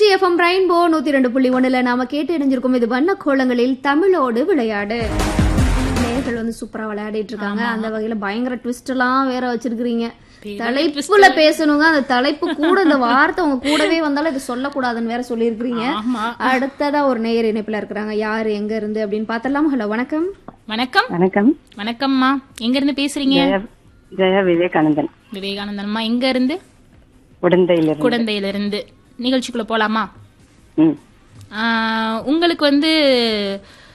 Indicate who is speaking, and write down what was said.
Speaker 1: FM rainbow நூத்தி ரெண்டு புள்ளி ஒண்ணுல நாம கேட்டு இணைஞ்சிருக்கோம் இது வண்ண கோலங்களில் தமிழோடு விளையாடு நேயர்கள் வந்து சூப்பரா விளையாடிட்டு இருக்காங்க அந்த வகையில பயங்கர ட்விஸ்ட் எல்லாம் வேற வச்சிருக்கீங்க தலைப்புல பேசணுங்க அந்த தலைப்பு கூட இந்த வார்த்தை உங்க கூடவே வந்தாலும் இது சொல்லக்கூடாதுன்னு வேற சொல்லியிருக்கிறீங்க
Speaker 2: ஆமா
Speaker 1: அடுத்ததா ஒரு நேயர் இணைப்புல இருக்கிறாங்க யாரு எங்க இருந்து அப்படின்னு பார்த்தலாம் ஹலோ வணக்கம்
Speaker 2: வணக்கம்
Speaker 3: வணக்கம்
Speaker 2: வணக்கம்மா எங்க இருந்து பேசுறீங்க
Speaker 3: ஜெயா ஜெயா விவேகானந்தன்
Speaker 2: விவேகானந்தன்மா எங்க இருந்து
Speaker 3: உடந்தையிலிருந்து
Speaker 2: குடந்தையில இருந்து நிகழ்ச்சிக்குள்ள போலாமா
Speaker 3: ம்
Speaker 2: ஆஹ், உங்களுக்கு வந்து